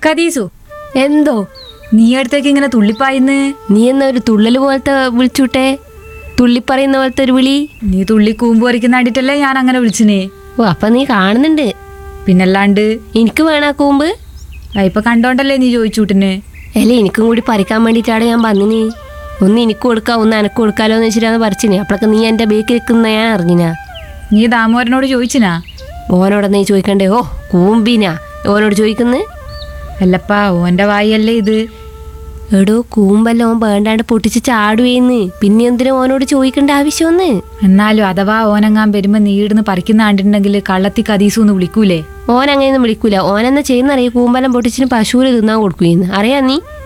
കദീസു എന്തോ നീ അടുത്തേക്ക് ഇങ്ങനെ തുള്ളിപ്പായിന്ന് നീ എന്നാ ഒരു തുള്ളൽ പോലത്തെ വിളിച്ചുട്ടെ തുള്ളി പറയുന്ന പോലത്തെ ഒരു വിളി നീ തുള്ളി കൂമ്പ് പറിക്കുന്ന കണ്ടിട്ടല്ലേ ഞാൻ അങ്ങനെ വിളിച്ചിനെ ഓ അപ്പൊ നീ കാണുന്നുണ്ട് പിന്നല്ലാണ്ട് എനിക്ക് വേണ കൂമ്പ് ആ, ഇപ്പൊ കണ്ടോണ്ടല്ലേ നീ ചോദിച്ചൂട്ടിന് അല്ലേ എനിക്കും കൂടി പറിക്കാൻ വേണ്ടിയിട്ടാണ് ഞാൻ വന്നിന് ഒന്ന് എനിക്ക് കൊടുക്കാം ഒന്ന് എനക്ക് കൊടുക്കാലോ എന്ന് വെച്ചിട്ടാണ് പറിച്ചിന് അപ്പോഴൊക്കെ നീ എൻ്റെ ബേക്ക് നിൽക്കുന്ന ഞാൻ അറിഞ്ഞിനാ നീ ദാമോദരനോട് ചോദിച്ചിനാ ഓനോട് നീ ചോദിക്കണ്ടേ ഓ കൂമ്പിനാ ഓനോട് ചോദിക്കുന്നു അല്ലപ്പാ ഓന്റെ വായല്ലേ ഇത് എടോ കൂമ്പല്ല ഓൻ വേണ്ടാണ്ട് പൊട്ടിച്ച് ചാടുവേന്ന് പിന്നെ എന്തിനാ ഓനോട് ചോദിക്കേണ്ട ആവശ്യമൊന്ന് എന്നാലും അഥവാ ഓനങ്ങാൻ വരുമ്പോ നീ ഇടുന്ന് പറിക്കുന്ന കണ്ടിട്ടുണ്ടെങ്കിൽ കള്ളത്തി കദീസു എന്ന് വിളിക്കൂലേ ഓൻ അങ്ങനെയൊന്നും വിളിക്കൂല ഓനെന്നാ ചെയ്യുന്നറിയ കൂമ്പലം പൊട്ടിച്ചിന് പശുവിന് തിന്നാൻ കൊടുക്കുകയെന്ന് അറിയാ നീ